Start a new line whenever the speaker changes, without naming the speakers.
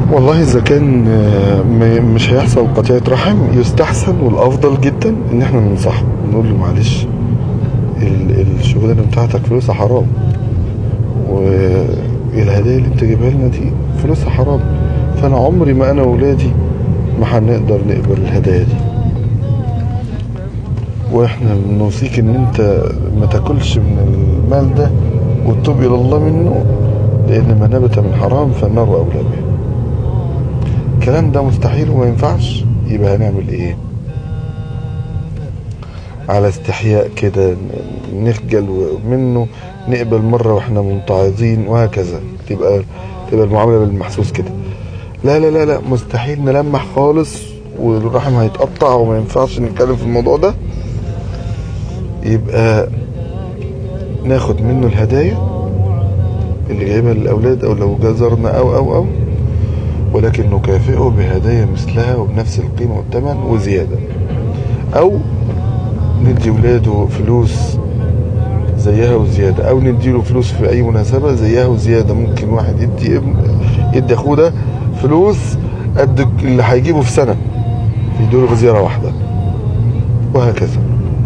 والله اذا كان آه، م- مش هيحصل قطيعة رحم يستحسن والافضل جدا ان احنا ننصحه نقول له معلش ال- الشغلانه بتاعتك فلوسها حرام والهدايا اللي انت جايبها لنا دي فلوسها حرام فانا عمري ما انا واولادي ما هنقدر نقبل الهدايا دي واحنا بنوصيك ان انت ما تاكلش من المال ده وتتوب الى الله منه لان ما نبت من حرام فالنار اولى به الكلام ده مستحيل وما ينفعش يبقى هنعمل ايه على استحياء كده ن- نخجل منه نقبل مرة واحنا ممتعضين وهكذا تبقى تبقى المعاملة بالمحسوس كده لا لا لا لا مستحيل نلمح خالص والرحم هيتقطع وما ينفعش نتكلم في الموضوع ده يبقى ناخد منه الهدايا اللي جايبها للأولاد أو لو جزرنا أو أو أو ولكن نكافئه بهدايا مثلها وبنفس القيمة والثمن وزيادة أو ندي ولاده فلوس زيها وزيادة أو نديله فلوس في أي مناسبة زيها وزيادة ممكن واحد يدي ابن يدي أخوه ده فلوس قد اللي هيجيبه في سنة يديله في زيارة واحدة وهكذا